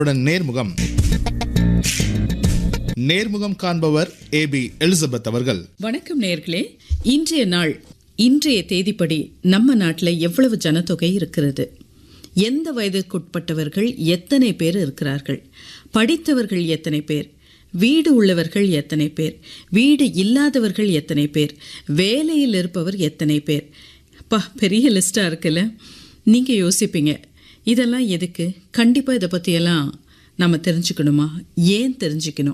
உடன் நேர்முகம் நேர்முகம் காண்பவர் ஏ பி எலிசபெத் அவர்கள் வணக்கம் நேர்களே இன்றைய நாள் இன்றைய தேதிப்படி நம்ம நாட்டில் எவ்வளவு ஜனத்தொகை இருக்கிறது எந்த வயதுக்குட்பட்டவர்கள் எத்தனை பேர் இருக்கிறார்கள் படித்தவர்கள் எத்தனை பேர் வீடு உள்ளவர்கள் எத்தனை பேர் வீடு இல்லாதவர்கள் எத்தனை பேர் வேலையில் இருப்பவர் எத்தனை பேர் பா பெரிய லிஸ்ட்டாக இருக்குல்ல நீங்கள் யோசிப்பீங்க இதெல்லாம் எதுக்கு கண்டிப்பாக இதை பற்றியெல்லாம் நம்ம தெரிஞ்சுக்கணுமா ஏன் தெரிஞ்சுக்கணும்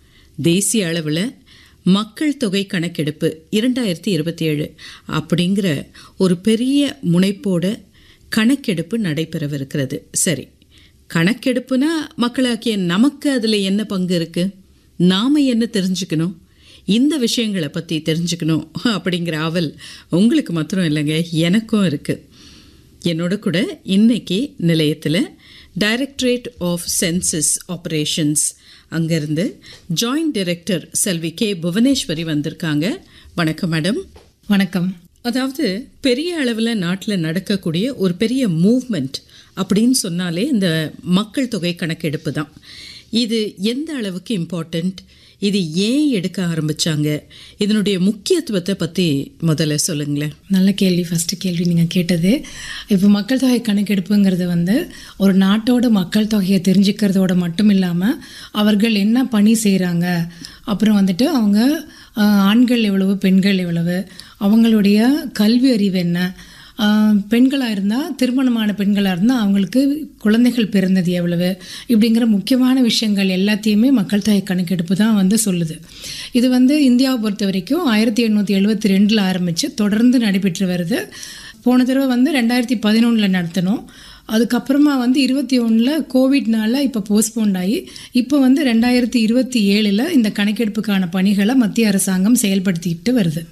தேசிய அளவில் மக்கள் தொகை கணக்கெடுப்பு இரண்டாயிரத்தி இருபத்தி ஏழு அப்படிங்கிற ஒரு பெரிய முனைப்போட கணக்கெடுப்பு நடைபெறவிருக்கிறது சரி கணக்கெடுப்புனா மக்களாக்கிய நமக்கு அதில் என்ன பங்கு இருக்குது நாம் என்ன தெரிஞ்சுக்கணும் இந்த விஷயங்களை பற்றி தெரிஞ்சுக்கணும் அப்படிங்கிற ஆவல் உங்களுக்கு மாத்திரம் இல்லைங்க எனக்கும் இருக்குது என்னோட கூட இன்னைக்கு நிலையத்தில் டைரக்டரேட் ஆஃப் சென்சஸ் ஆப்ரேஷன்ஸ் அங்கேருந்து ஜாயிண்ட் டைரக்டர் செல்வி கே புவனேஸ்வரி வந்திருக்காங்க வணக்கம் மேடம் வணக்கம் அதாவது பெரிய அளவில் நாட்டில் நடக்கக்கூடிய ஒரு பெரிய மூவ்மெண்ட் அப்படின்னு சொன்னாலே இந்த மக்கள் தொகை கணக்கெடுப்பு தான் இது எந்த அளவுக்கு இம்பார்ட்டண்ட் இது ஏன் எடுக்க ஆரம்பிச்சாங்க இதனுடைய முக்கியத்துவத்தை பற்றி முதல்ல சொல்லுங்களேன் நல்ல கேள்வி ஃபஸ்ட்டு கேள்வி நீங்கள் கேட்டது இப்போ மக்கள் தொகை கணக்கெடுப்புங்கிறது வந்து ஒரு நாட்டோட மக்கள் தொகையை தெரிஞ்சுக்கிறதோட மட்டும் இல்லாமல் அவர்கள் என்ன பணி செய்கிறாங்க அப்புறம் வந்துட்டு அவங்க ஆஹ், ஆண்கள் எவ்வளவு பெண்கள் எவ்வளவு அவங்களுடைய கல்வி அறிவு என்ன பெண்களாக இருந்தால் திருமணமான பெண்களாக இருந்தால் அவங்களுக்கு குழந்தைகள் பிறந்தது எவ்வளவு இப்படிங்கிற முக்கியமான விஷயங்கள் எல்லாத்தையுமே மக்கள் தொகை கணக்கெடுப்பு தான் வந்து சொல்லுது இது வந்து இந்தியாவை பொறுத்த வரைக்கும் ஆயிரத்தி எண்ணூற்றி எழுபத்தி ரெண்டில் ஆரம்பித்து தொடர்ந்து நடைபெற்று வருது போன தடவை வந்து ரெண்டாயிரத்தி பதினொன்றில் நடத்தணும் அதுக்கப்புறமா வந்து இருபத்தி ஒன்றில் கோவிட்னால இப்போ போஸ்ட்போண்ட் ஆகி இப்போ வந்து ரெண்டாயிரத்தி இருபத்தி ஏழில் இந்த கணக்கெடுப்புக்கான பணிகளை மத்திய அரசாங்கம் செயல்படுத்திக்கிட்டு வருது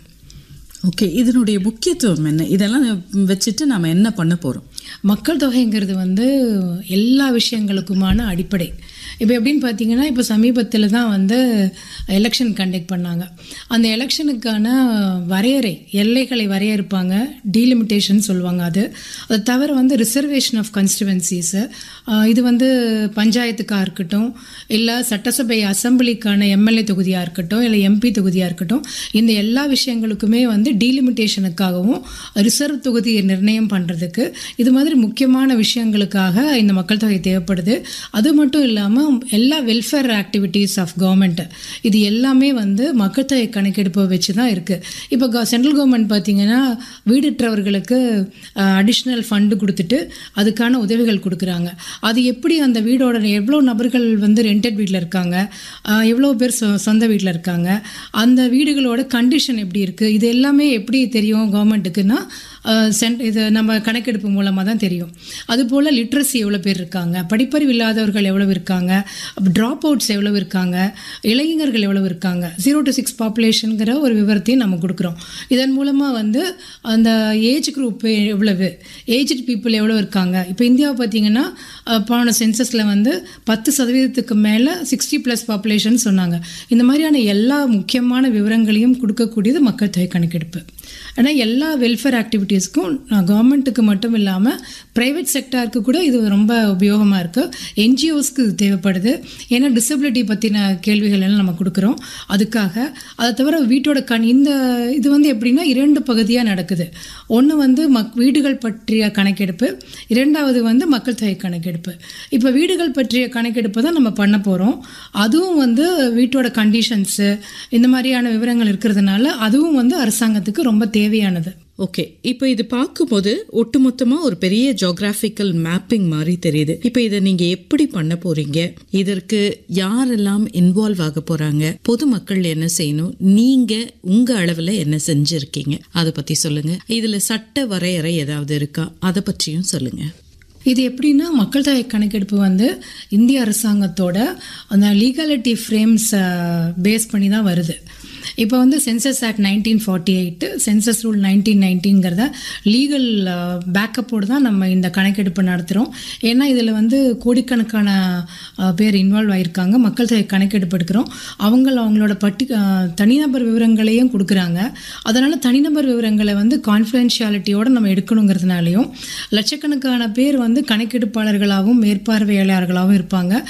ஓகே இதனுடைய முக்கியத்துவம் என்ன இதெல்லாம் வச்சுட்டு நாம் என்ன பண்ண போகிறோம் மக்கள் தொகைங்கிறது வந்து எல்லா விஷயங்களுக்குமான அடிப்படை இப்போ எப்படின்னு பார்த்தீங்கன்னா இப்போ சமீபத்தில் தான் வந்து எலெக்ஷன் கண்டக்ட் பண்ணாங்க அந்த எலெக்ஷனுக்கான வரையறை எல்லைகளை வரையறுப்பாங்க டீலிமிட்டேஷன் சொல்லுவாங்க அது அது தவிர வந்து ரிசர்வேஷன் ஆஃப் கான்ஸ்டிடுவன்சிஸு இது வந்து பஞ்சாயத்துக்காக இருக்கட்டும் இல்லை சட்டசபை அசம்பிளிக்கான எம்எல்ஏ தொகுதியாக இருக்கட்டும் இல்லை எம்பி தொகுதியாக இருக்கட்டும் இந்த எல்லா விஷயங்களுக்குமே வந்து டீலிமிட்டேஷனுக்காகவும் ரிசர்வ் தொகுதியை நிர்ணயம் பண்ணுறதுக்கு இது மாதிரி முக்கியமான விஷயங்களுக்காக இந்த மக்கள் தொகை தேவைப்படுது அது மட்டும் இல்லாமல் எல்லா வெல்ஃபேர் ஆக்டிவிட்டீஸ் ஆஃப் கவர்மெண்ட் இது எல்லாமே வந்து மக்கள் தொகை கணக்கெடுப்பை வச்சு தான் இருக்குது இப்போ சென்ட்ரல் கவர்மெண்ட் பார்த்தீங்கன்னா வீடற்றவர்களுக்கு அடிஷ்னல் ஃபண்டு கொடுத்துட்டு அதுக்கான உதவிகள் கொடுக்குறாங்க அது எப்படி அந்த வீடோட எவ்வளோ நபர்கள் வந்து ரெண்டட் வீட்டில் இருக்காங்க ஆஹ் எவ்வளோ பேர் சொ சொந்த வீட்டில் இருக்காங்க அந்த வீடுகளோட கண்டிஷன் எப்படி இருக்குது இது எல்லாமே எப்படி தெரியும் கவர்மெண்ட்டுக்குன்னா சென்ட் இது நம்ம கணக்கெடுப்பு மூலமாக தான் தெரியும் அதுபோல் லிட்ரஸி எவ்வளோ பேர் இருக்காங்க படிப்பறிவு இல்லாதவர்கள் எவ்வளவு இருக்காங்க ட்ராப் அவுட்ஸ் எவ்வளவு இருக்காங்க இளைஞர்கள் எவ்வளவு இருக்காங்க ஜீரோ டு சிக்ஸ் பாப்புலேஷனுங்கிற ஒரு விவரத்தையும் நம்ம கொடுக்குறோம் இதன் மூலமாக வந்து அந்த ஏஜ் குரூப் எவ்வளவு ஏஜ்டு பீப்புள் எவ்வளோ இருக்காங்க இப்போ இந்தியாவை பார்த்தீங்கன்னா அஹ், போன சென்சஸில் வந்து பத்து சதவீதத்துக்கு மேலே சிக்ஸ்டி ப்ளஸ் பாப்புலேஷன் சொன்னாங்க இந்த மாதிரியான எல்லா முக்கியமான விவரங்களையும் கொடுக்கக்கூடியது மக்கள் தொகை கணக்கெடுப்பு ஆனால் எல்லா வெல்ஃபேர் ஆக்டிவிட்டீஸ்க்கும் கவர்மெண்ட்டுக்கு மட்டும் இல்லாமல் ப்ரைவேட் செக்டாருக்கு கூட இது ரொம்ப உபயோகமாக இருக்குது என்ஜிஓஸ்க்கு இது தேவைப்படுது ஏன்னா டிசபிலிட்டி பற்றின கேள்விகள் எல்லாம் நம்ம கொடுக்குறோம் அதுக்காக அதை தவிர வீட்டோட கண் இந்த இது வந்து எப்படின்னா இரண்டு பகுதியாக நடக்குது ஒன்று வந்து மக் வீடுகள் பற்றிய கணக்கெடுப்பு இரண்டாவது வந்து மக்கள் தொகை கணக்கெடுப்பு இப்போ வீடுகள் பற்றிய கணக்கெடுப்பு தான் நம்ம பண்ண போகிறோம் அதுவும் வந்து வீட்டோட கண்டிஷன்ஸு இந்த மாதிரியான விவரங்கள் இருக்கிறதுனால அதுவும் வந்து அரசாங்கத்துக்கு ரொம்ப தேவையானது ஓகே இப்போ இது பார்க்கும்போது ஒட்டுமொத்தமாக ஒரு பெரிய ஜியோகிராஃபிக்கல் மேப்பிங் மாதிரி தெரியுது இப்போ இதை நீங்கள் எப்படி பண்ண போறீங்க இதற்கு யாரெல்லாம் இன்வால்வ் ஆக போறாங்க பொதுமக்கள் என்ன செய்யணும் நீங்க உங்க அளவில் என்ன செஞ்சிருக்கீங்க அதை பத்தி சொல்லுங்க இதுல சட்ட வரையறை ஏதாவது இருக்கா அதை பற்றியும் சொல்லுங்க இது எப்படின்னா மக்கள் தொகை கணக்கெடுப்பு வந்து இந்திய அரசாங்கத்தோட அந்த லீகாலிட்டி ஃப்ரேம்ஸ் பேஸ் பண்ணி தான் வருது இப்போ வந்து census act nineteen forty eight census rule nineteen நைன்டீன்கிறத லீகல் பேக்கப்போடு தான் நம்ம இந்த கணக்கெடுப்பு நடத்துகிறோம் ஏன்னா இதில் வந்து கோடிக்கணக்கான அஹ், பேர் இன்வால்வ் ஆகியிருக்காங்க மக்கள் தொகை கணக்கெடுப்பு எடுக்கிறோம் அவங்க அவங்களோட பட்டி அஹ், தனிநபர் விவரங்களையும் கொடுக்குறாங்க அதனால் தனிநபர் விவரங்களை வந்து கான்ஃபிடென்ஷியாலிட்டியோடு நம்ம எடுக்கணுங்கிறதுனாலையும் லட்சக்கணக்கான பேர் வந்து கணக்கெடுப்பாளர்களாகவும் மேற்பார்வையாளர்களாகவும் இருப்பாங்க